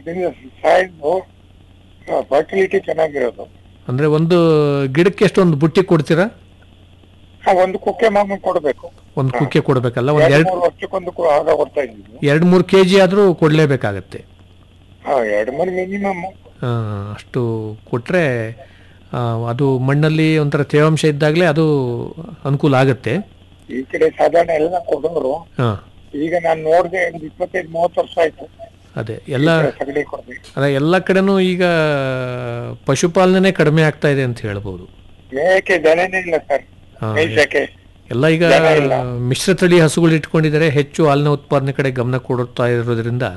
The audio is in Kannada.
ಇದರಿಂದ ಸಾಯಿದು ಫರ್ಟಿಲಿಟಿ ಚೆನ್ನಾಗಿರೋದು ಅಂದ್ರೆ ಒಂದು ಗಿಡಕ್ಕೆ ಎಷ್ಟೊಂದು ಬುಟ್ಟಿ ಕೊಡ್ತೀರಾ ಆ, ಒಂದು ಕುಕ್ಕೆ ಮಾಮೂಲು ಕೊಡಬೇಕು ಒಂದು ಕುಕ್ಕೆ ಕೊಡ್ಬೇಕಲ್ಲ ಒಂದ್ ಎರಡು ಎರಡ್ ಮೂರು ವರ್ಷಕ್ಕೊಂದು ಕು- ಆಗ ಕೊಡ್ತಾ ಇದ್ವಿ ಎರಡ್ ಮೂರು ಕೆ ಜಿ ಆದ್ರೂ ಕೊಡ್ಲೇಬೇಕಾಗತ್ತೆ ಹಾ ಎರಡು ಮೂರು ಮಿನಿಮಮ್ ಆ, ಅಷ್ಟು ಕೊಟ್ರೆ ಆ, ಅದು ಮಣ್ಣಲ್ಲಿ ಒಂಥರ ತೇವಾಂಶ ಇದ್ದಾಗಲೇ ಅದು ಅನುಕೂಲ ಆಗುತ್ತೆ ಈ ಕಡೆ ಸಾಧಾರಣ ಎಲ್ಲ ಕೊಡೋರು ಹಾ ಈಗ ನಾನು ನೋಡ್ದೆ ಒಂದು ಇಪ್ಪತ್ತೈದು ಮೂವತ್ತು ವರ್ಷ ಆಯ್ತು ಅದೇ ಎಲ್ಲ ಸಗಣಿ ಕೊಡ್ಬೇಕು ಅದೇ ಎಲ್ಲ ಕಡೆನೂ ಈಗ ಪಶುಪಾಲನೆ ಕಡಿಮೆ ಆಗ್ತಾ ಇದೆ ಅಂತ ಹೇಳ್ಬೋದು ಮೇಯಕ್ಕೆ ದನನೇ ಇಲ್ಲ ಸರ್ ಹಾ, ಮೇಯ್ಸಕ್ಕೆ ಎಲ್ಲ ಈಗ ಜನ ಇಲ್ಲ. ಮಿಶ್ರತಳಿ ಹಸುಗಳು ಇಟ್ಕೊಂಡಿದ್ದಾರೆ ಹೆಚ್ಚು ಹಾಲಿನ ಉತ್ಪಾದನೆ ಕಡೆ ಗಮನ ಕೊಡುತ್ತಾ ಇರೋದ್ರಿಂದ